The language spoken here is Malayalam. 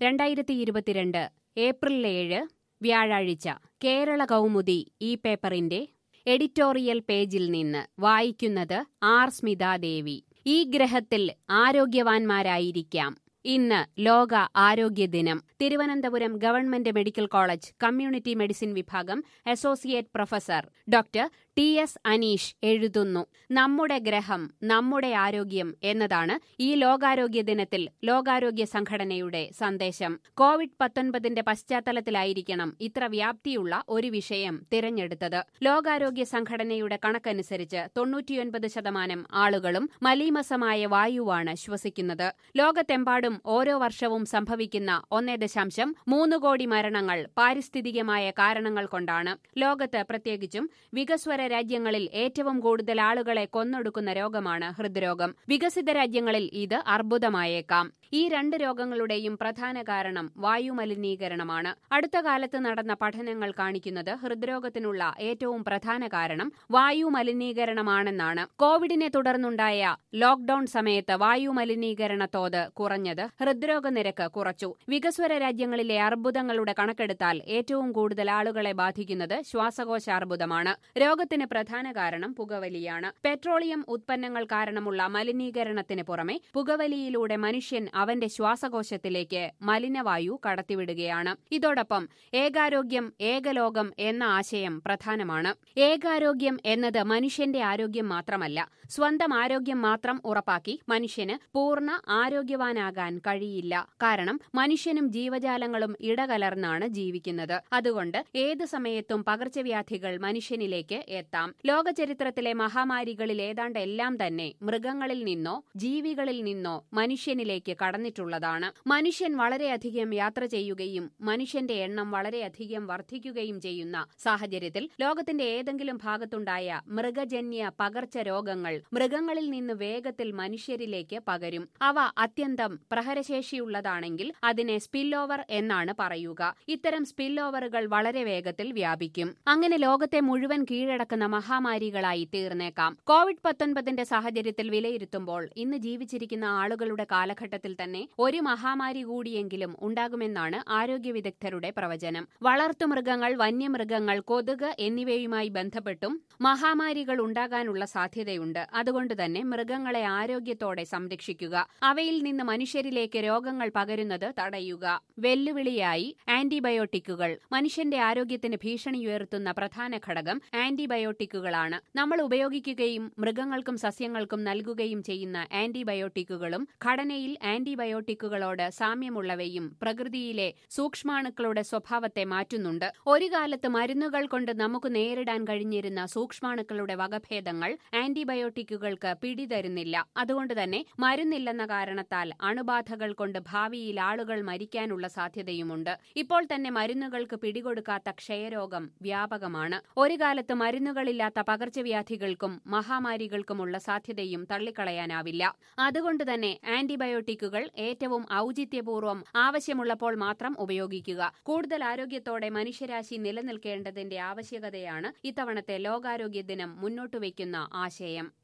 രണ്ടായിരത്തി ഇരുപത്തിരണ്ട് ഏപ്രിൽ ഏഴ് വ്യാഴാഴ്ച കേരള കൗമുദി ഈ പേപ്പറിന്റെ എഡിറ്റോറിയൽ പേജിൽ നിന്ന് വായിക്കുന്നത് ആർ സ്മിതാദേവി ഈ ഗ്രഹത്തിൽ ആരോഗ്യവാന്മാരായിരിക്കാം ഇന്ന് ലോക ആരോഗ്യ ദിനം Thiruvananthapuram government medical college community medicine വിഭാഗം associate professor doctor T S Aneesh എഴുതുന്നു നമ്മുടെ ഗ്രഹം നമ്മുടെ ആരോഗ്യം എന്നതാണ് ഈ ലോകാരോഗ്യ ദിനത്തിൽ ലോകാരോഗ്യ സംഘടനയുടെ സന്ദേശം കോവിഡ് പത്തൊൻപതിന്റെ പശ്ചാത്തലത്തിലായിരിക്കണം ഇത്ര വ്യാപ്തിയുള്ള ഒരു വിഷയം തിരഞ്ഞെടുത്തത് ലോകാരോഗ്യ സംഘടനയുടെ കണക്കനുസരിച്ച് തൊണ്ണൂറ്റിയൊൻപത് ശതമാനം ആളുകളും മലീമസമായ വായുവാണ് ശ്വസിക്കുന്നത് ലോകത്തെമ്പാടും ഓരോ വർഷവും സംഭവിക്കുന്ന ഒന്നേ ദശാംശം മൂന്ന് കോടി മരണങ്ങൾ പാരിസ്ഥിതികമായ കാരണങ്ങൾ കൊണ്ടാണ് ലോകത്ത് പ്രത്യേകിച്ചും വികസ്വര രാജ്യങ്ങളിൽ ഏറ്റവും കൂടുതൽ ആളുകളെ കൊന്നൊടുക്കുന്ന രോഗമാണ് ഹൃദ്രോഗം വികസിത രാജ്യങ്ങളിൽ ഇത് അർബുദമായേക്കാം ഈ രണ്ട് രോഗങ്ങളുടെയും പ്രധാന കാരണം വായു മലിനീകരണമാണ് അടുത്ത കാലത്ത് നടന്ന പഠനങ്ങൾ കാണിക്കുന്നത് ഹൃദ്രോഗത്തിനുള്ള ഏറ്റവും പ്രധാന കാരണം വായു മലിനീകരണമാണെന്നാണ് കോവിഡിനെ തുടർന്നുണ്ടായ ലോക്ഡൌൺ സമയത്ത് വായു മലിനീകരണ തോത് കുറഞ്ഞത് ഹൃദ്രോഗ നിരക്ക് കുറച്ചു വികസ്വര രാജ്യങ്ങളിലെ അർബുദങ്ങളുടെ കണക്കെടുത്താൽ ഏറ്റവും കൂടുതൽ ആളുകളെ ബാധിക്കുന്നത് ശ്വാസകോശ അർബുദമാണ് രോഗത്തിന് പ്രധാന കാരണം പുകവലിയാണ് പെട്രോളിയം ഉത്പന്നങ്ങൾ കാരണമുള്ള മലിനീകരണത്തിന് പുറമെ പുകവലിയിലൂടെ മനുഷ്യൻ അവന്റെ ശ്വാസകോശത്തിലേക്ക് മലിനവായു കടത്തിവിടുകയാണ് ഇതോടൊപ്പം ഏകാരോഗ്യം ഏകലോകം എന്ന ആശയം പ്രധാനമാണ് ഏകാരോഗ്യം എന്നത് മനുഷ്യന്റെ ആരോഗ്യം മാത്രമല്ല സ്വന്തം ആരോഗ്യം മാത്രം ഉറപ്പാക്കി മനുഷ്യന് പൂർണ്ണ ആരോഗ്യവാനാകാൻ കഴിയില്ല കാരണം മനുഷ്യനും ജീവജാലങ്ങളും ഇടകലർന്നാണ് ജീവിക്കുന്നത് അതുകൊണ്ട് ഏത് സമയത്തും പകർച്ചവ്യാധികൾ മനുഷ്യനിലേക്ക് എത്താം ലോകചരിത്രത്തിലെ മഹാമാരികളിൽ ഏതാണ്ട് എല്ലാം തന്നെ മൃഗങ്ങളിൽ നിന്നോ ജീവികളിൽ നിന്നോ മനുഷ്യനിലേക്ക് കടന്നിട്ടുള്ളതാണ് മനുഷ്യൻ വളരെയധികം യാത്ര ചെയ്യുകയും മനുഷ്യന്റെ എണ്ണം വളരെയധികം വർദ്ധിക്കുകയും ചെയ്യുന്ന സാഹചര്യത്തിൽ ലോകത്തിന്റെ ഏതെങ്കിലും ഭാഗത്തുണ്ടായ മൃഗജന്യ പകർച്ച രോഗങ്ങൾ മൃഗങ്ങളിൽ നിന്ന് വേഗത്തിൽ മനുഷ്യരിലേക്ക് പകരും അവ അത്യന്തം പ്രഹരശേഷിയുള്ളതാണെങ്കിൽ അതിനെ സ്പിൽ ഓവർ എന്നാണ് പറയുക ഇത്തരം സ്പിൽ ഓവറുകൾ വളരെ വേഗത്തിൽ വ്യാപിക്കും അങ്ങനെ ലോകത്തെ മുഴുവൻ കീഴടക്കുന്ന മഹാമാരികളായി തീർന്നേക്കാം കോവിഡ് പത്തൊൻപതിന്റെ സാഹചര്യത്തിൽ വിലയിരുത്തുമ്പോൾ ഇന്ന് ജീവിച്ചിരിക്കുന്ന ആളുകളുടെ കാലഘട്ടത്തിൽ തന്നെ ഒരു മഹാമാരി കൂടിയെങ്കിലും ഉണ്ടാകുമെന്നാണ് ആരോഗ്യ വിദഗ്ധരുടെ പ്രവചനം വളർത്തുമൃഗങ്ങൾ വന്യമൃഗങ്ങൾ കൊതുക് എന്നിവയുമായി ബന്ധപ്പെട്ടും മഹാമാരികൾ ഉണ്ടാകാനുള്ള സാധ്യതയുണ്ട് അതുകൊണ്ട് തന്നെ മൃഗങ്ങളെ ആരോഗ്യത്തോടെ സംരക്ഷിക്കുക അവയിൽ നിന്ന് മനുഷ്യരിലേക്ക് രോഗങ്ങൾ പകരുന്നത് തടയുക വെല്ലുവിളിയായി ആന്റിബയോട്ടിക്കുകൾ മനുഷ്യന്റെ ആരോഗ്യത്തിന് ഭീഷണിയുയർത്തുന്ന പ്രധാന ഘടകം ആന്റിബയോട്ടിക്കുകളാണ് നമ്മൾ ഉപയോഗിക്കുകയും മൃഗങ്ങൾക്കും സസ്യങ്ങൾക്കും നൽകുകയും ചെയ്യുന്ന ആന്റിബയോട്ടിക്കുകളും ഘടനയിൽ ആന്റിബയോട്ടിക്കുകളോട് സാമ്യമുള്ളവയും പ്രകൃതിയിലെ സൂക്ഷ്മാണുക്കളുടെ സ്വഭാവത്തെ മാറ്റുന്നുണ്ട് ഒരു കാലത്ത് മരുന്നുകൾ കൊണ്ട് നമുക്ക് നേരിടാൻ കഴിഞ്ഞിരുന്ന സൂക്ഷ്മാണുക്കളുടെ വകഭേദങ്ങൾ ആന്റിബയോട്ടിക്കുകൾക്ക് പിടിതരുന്നില്ല അതുകൊണ്ട് തന്നെ മരുന്നില്ലെന്ന കാരണത്താൽ അണുബാധകൾ കൊണ്ട് ഭാവിയിൽ ആളുകൾ മരിക്കാനുള്ള സാധ്യതയുമുണ്ട് ഇപ്പോൾ തന്നെ മരുന്നുകൾക്ക് പിടികൊടുക്കാത്ത ക്ഷയരോഗം വ്യാപകമാണ് ഒരു കാലത്ത് മരുന്നുകളില്ലാത്ത പകർച്ചവ്യാധികൾക്കും മഹാമാരികൾക്കുമുള്ള സാധ്യതയും തള്ളിക്കളയാനാവില്ല അതുകൊണ്ട് തന്നെ ആന്റിബയോട്ടിക്കുകൾ ഏറ്റവും ഔചിത്യപൂർവ്വം ആവശ്യമുള്ളപ്പോൾ മാത്രം ഉപയോഗിക്കുക കൂടുതൽ ആരോഗ്യത്തോടെ മനുഷ്യരാശി നിലനിൽക്കേണ്ടതിന്റെ ആവശ്യകതയാണ് ഇത്തവണത്തെ ലോകാരോഗ്യ ദിനം മുന്നോട്ടുവയ്ക്കുന്ന ആശയം